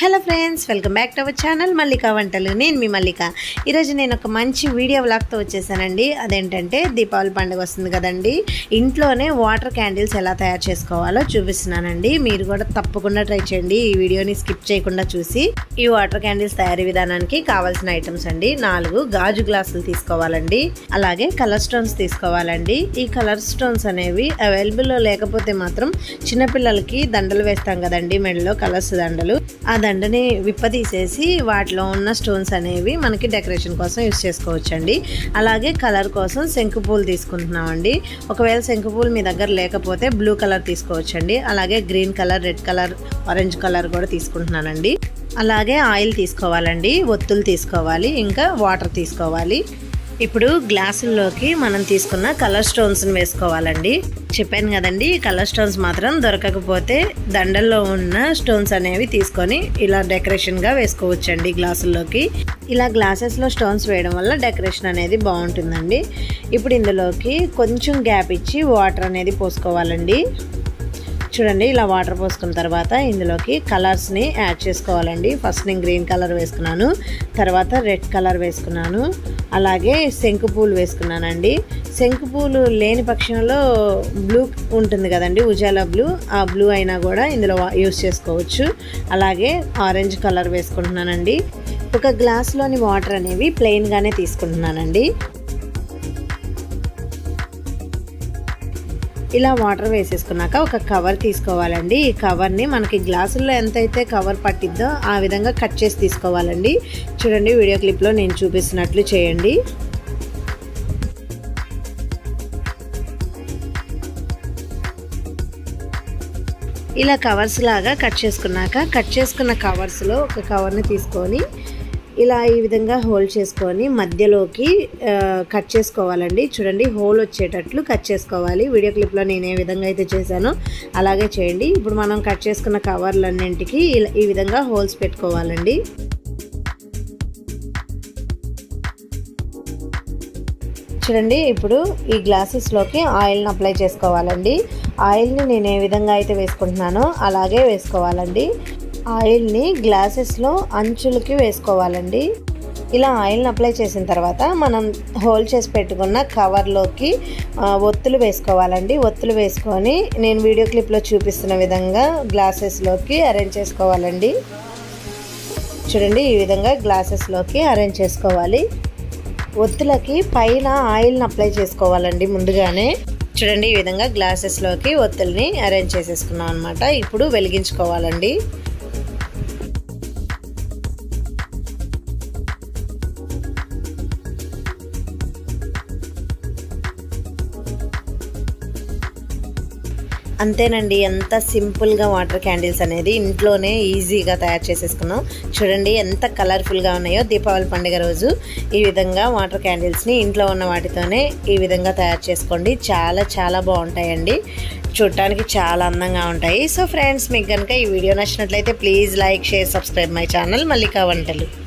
hello friends welcome back to our channel Mallika వంటలు నేను మీ మల్లిక ఈరోజు నేను ఒక మంచి వీడియో వ్లాగ్తో వచ్చేసానండి అదేంటంటే దీపావళి పండుగ వస్తుంది కదండి ఇంట్లోనే వాటర్ క్యాండిల్స్ ఎలా తయారు చేసుకోవాలో చూపిస్తున్నానండి మీరు కూడా తప్పకుండా ట్రై చేయండి ఈ వీడియోని స్కిప్ చేయకుండా చూసి ఈ వాటర్ క్యాండిల్స్ తయారీ విధానానికి కావాల్సిన ఐటమ్స్ అండి నాలుగు గాజు గ్లాసులు తీసుకోవాలండి అలాగే కలర్ స్టోన్స్ తీసుకోవాలండి ఈ కలర్ స్టోన్స్ అనేవి అవైలబుల్లో లేకపోతే మాత్రం చిన్నపిల్లలకి దండలు వేస్తాం కదండి మెడలో కలర్స్ దండలు ఆ దండని విప్పదీసేసి వాటిలో ఉన్న స్టోన్స్ అనేవి మనకి డెకరేషన్ కోసం యూస్ చేసుకోవచ్చండి అలాగే కలర్ కోసం శంకు పూలు తీసుకుంటున్నామండి ఒకవేళ శంకు పూలు మీ దగ్గర లేకపోతే బ్లూ కలర్ తీసుకోవచ్చండి అలాగే green colour red colour orange colour కూడా తీసుకుంటున్నానండి అలాగే ఆయిల్ తీసుకోవాలండి ఒత్తులు తీసుకోవాలి ఇంకా వాటర్ తీసుకోవాలి ఇప్పుడు గ్లాసుల్లోకి మనం తీసుకున్న కలర్ స్టోన్స్ని వేసుకోవాలండి చెప్పాను కదండి ఈ కలర్ స్టోన్స్ మాత్రం దొరకకపోతే దండల్లో ఉన్న స్టోన్స్ అనేవి తీసుకొని ఇలా డెకరేషన్గా వేసుకోవచ్చండి గ్లాసుల్లోకి ఇలా గ్లాసెస్లో స్టోన్స్ వేయడం వల్ల డెకరేషన్ అనేది బాగుంటుందండి ఇప్పుడు ఇందులోకి కొంచెం గ్యాప్ ఇచ్చి వాటర్ అనేది పోసుకోవాలండి చూడండి ఇలా వాటర్ పోసుకున్న తర్వాత ఇందులోకి కలర్స్ని యాడ్ చేసుకోవాలండి ఫస్ట్ నేను గ్రీన్ కలర్ వేసుకున్నాను తర్వాత రెడ్ కలర్ వేసుకున్నాను అలాగే శంకు పూలు వేసుకున్నానండి శంకు పూలు లేని పక్షంలో బ్లూ ఉంటుంది కదండి ఉజాలా బ్లూ ఆ బ్లూ అయినా కూడా ఇందులో యూస్ చేసుకోవచ్చు అలాగే ఆరెంజ్ కలర్ వేసుకుంటున్నానండి ఒక గ్లాస్లోని వాటర్ అనేవి ప్లెయిన్గానే తీసుకుంటున్నానండి ఇలా వాటర్ వేసేసుకున్నాక ఒక కవర్ తీసుకోవాలండి ఈ కవర్ని మనకి గ్లాసుల్లో ఎంతైతే కవర్ పట్టిద్దో ఆ విధంగా కట్ చేసి తీసుకోవాలండి చూడండి వీడియో క్లిప్లో నేను చూపిస్తున్నట్లు చేయండి ఇలా కవర్స్ లాగా కట్ చేసుకున్నాక కట్ చేసుకున్న కవర్స్లో ఒక కవర్ని తీసుకొని ఇలా ఈ విధంగా హోల్డ్ చేసుకొని మధ్యలోకి కట్ చేసుకోవాలండి చూడండి హోల్ వచ్చేటట్లు కట్ చేసుకోవాలి వీడియో క్లిప్లో నేను ఏ విధంగా అయితే చేశానో అలాగే చేయండి ఇప్పుడు మనం కట్ చేసుకున్న కవర్లన్నింటికి ఇలా ఈ విధంగా హోల్స్ పెట్టుకోవాలండి చూడండి ఇప్పుడు ఈ గ్లాసెస్లోకి ఆయిల్ని అప్లై చేసుకోవాలండి ఆయిల్ని నేను ఏ విధంగా అయితే వేసుకుంటున్నానో అలాగే వేసుకోవాలండి ఆయిల్ని గ్లాసెస్లో అంచులకి వేసుకోవాలండి ఇలా ఆయిల్ని అప్లై చేసిన తర్వాత మనం హోల్డ్ చేసి పెట్టుకున్న కవర్లోకి ఒత్తులు వేసుకోవాలండి ఒత్తులు వేసుకొని నేను వీడియో క్లిప్లో చూపిస్తున్న విధంగా గ్లాసెస్లోకి అరేంజ్ చేసుకోవాలండి చూడంండి ఈ విధంగా గ్లాసెస్లోకి అరేంజ్ చేసుకోవాలి ఒత్తులకి పైన ఆయిల్ని అప్లై చేసుకోవాలండి ముందుగానే చూడండి ఈ విధంగా గ్లాసెస్లోకి ఒత్తుల్ని అరేంజ్ చేసేసుకున్నాం అనమాట ఇప్పుడు వెలిగించుకోవాలండి అంతేనండి ఎంత సింపుల్గా వాటర్ క్యాండిల్స్ అనేది ఇంట్లోనే ఈజీగా తయారు చేసేసుకున్నాం చూడండి ఎంత కలర్ఫుల్గా ఉన్నాయో దీపావళి పండుగ రోజు ఈ విధంగా వాటర్ క్యాండిల్స్ని ఇంట్లో ఉన్న వాటితోనే ఈ విధంగా తయారు చేసుకోండి చాలా చాలా బాగుంటాయండి చూడటానికి చాలా అందంగా ఉంటాయి సో ఫ్రెండ్స్ మీకు కనుక ఈ వీడియో నచ్చినట్లయితే please like share subscribe my channel Mallika వంటలు